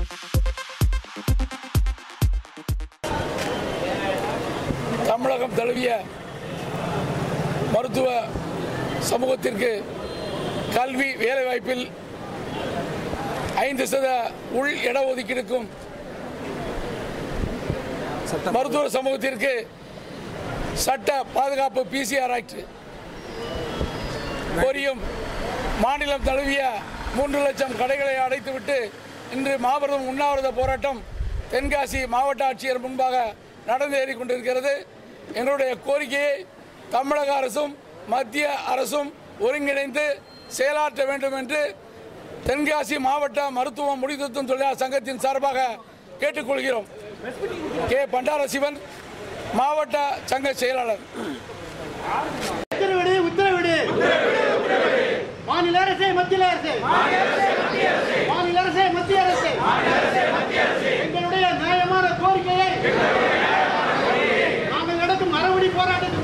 தமிழகம் தழுவிய மருத்துவ சமூகத்திற்கு கல்வி வேலைவாய்ப்பில் ஐந்து சத உள் இடஒதுக்கீடுக்கும் மருத்துவ சமூகத்திற்கு சட்ட பாதுகாப்பு பிசிஆர் ஆக்ட் கோரியும் மாநிலம் தழுவிய மூன்று லட்சம் கடைகளை அடைத்துவிட்டு இன்று மாபெரும் உண்ணாவிரத போராட்டம் தென்காசி மாவட்ட ஆட்சியர் முன்பாக நடந்தேறி கொண்டிருக்கிறது எங்களுடைய கோரிக்கையை தமிழக அரசும் மத்திய அரசும் ஒருங்கிணைந்து செயலாற்ற வேண்டும் என்று தென்காசி மாவட்ட மருத்துவ முடித்திருத்தும் தொழிலாளர் சங்கத்தின் சார்பாக கேட்டுக்கொள்கிறோம் கே பண்டார சிவன் மாவட்ட சங்க செயலாளர் உத்தரவிடு உத்தரவிடு மாநில அரசே மத்திய அரசே மாநில அரசே மத்திய அரசே எங்களுடைய நியாயமான கோரிக்கையை நாங்கள் நடத்தும் மறுபடி போராட்டத்தை